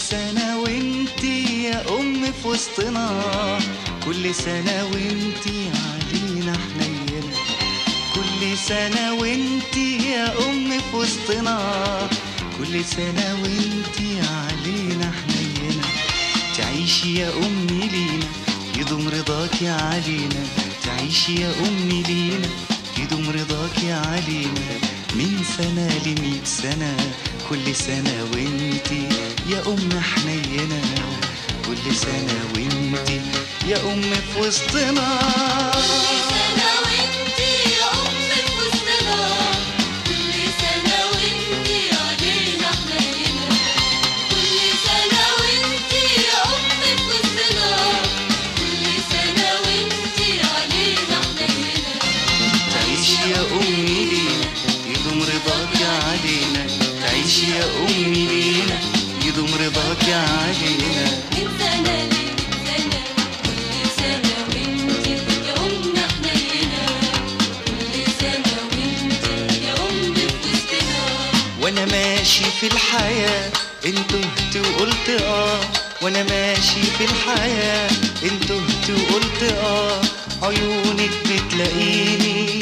سنة وانتي يا أم في وسطنا كل سنة وانتي علينا حنينة كل سنة وانتي يا أم في وسطنا كل سنة وانتي علينا حنينة تعيشي يا أمي لينا يدوم رضاكي علينا تعيشي يا أمي لينا يدوم رضاكي علينا من سنة لمية سنة كل سنة وانتي يا أم حنينة كل سنة وانتي يا أم في وسطنا سنة وانتي يا أم في وسطنا كل سنة وانتي علينا حنينة كل سنة وانتي يا أم في وسطنا كل سنة وانتي علينا حنينة تعيش يا أمي لينا يدوم رضاك علينا تعيش يا أمي لينا يدوم رضاك علينا من سنة لمية سنة كل سنة وانتي يا أم حنينة كل سنة وانتي يا أم في وسطنا وانا ماشي في الحياة انت تهت وقلت اه وانا ماشي في الحياة انت تهت وقلت اه عيونك بتلاقيني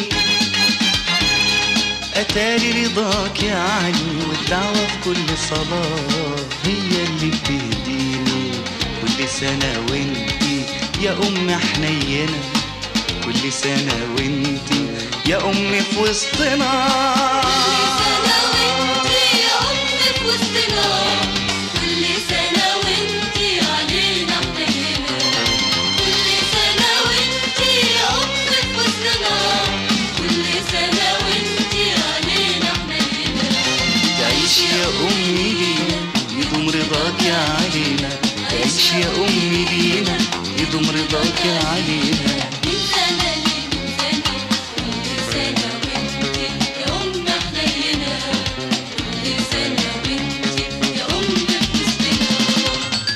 اتاري رضاك يا علي والدعوة في كل صلاة هي اللي بتهديني كل سنة وانتي يا ام حنينة كل سنة وانتي يا ام في وسطنا سنة وانتي يا أم في وسطنا كل سنة وانتي علينا حنينة كل سنة وانتي يا أم في وسطنا كل سنة وانتي علينا حنينة تعيش يا أمي لينا يدوم رضاك علينا تعيش يا أمي لينا يدوم رضاك علينا من سنة لمن سنة كل سنة وانتي يا أم حنينة كل سنة وانتي يا أم في وسطنا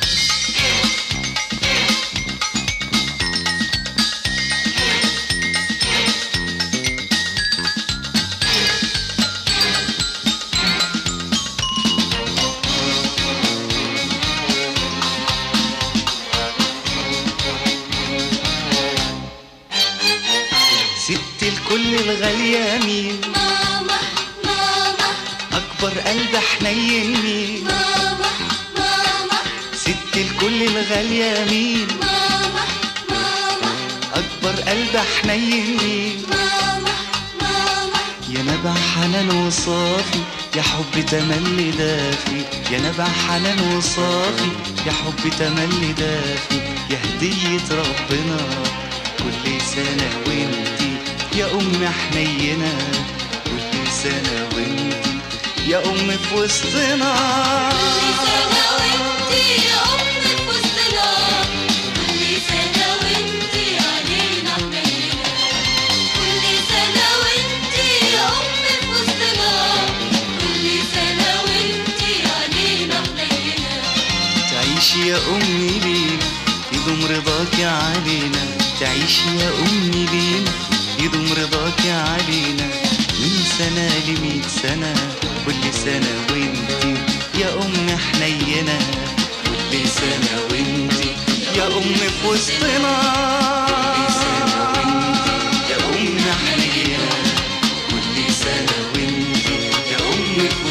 ست الكل الغالية مين ماما ماما أكبر قلب حنين مين ماما ماما ست الكل الغالية مين ماما ماما أكبر قلب حنين مين ماما ماما يا نبع حنان وصافي يا حب تملي دافي يا نبع حنان وصافي يا حب تملي دافي يا هدية ربنا كل سنة وانتي يا أم حنينة كل سنة وانتي يا أم في وسطنا كل سنة وانتي يا أم في وسطنا كل سنة وانتي علينا حنينة كل سنة وانتي يا أم في وسطنا كل سنة وانتي علينا حنينة تعيش يا أمي لينا يدوم رضاك علينا تعيش يا أمي لينا يدوم رضاك علينا من سنة لمية سنة كل سنة وانتي يا أم حنينة كل سنة وانتي يا أم في وسطنا كل سنة وانتي يا أم حنينة كل سنة وانتي يا أم في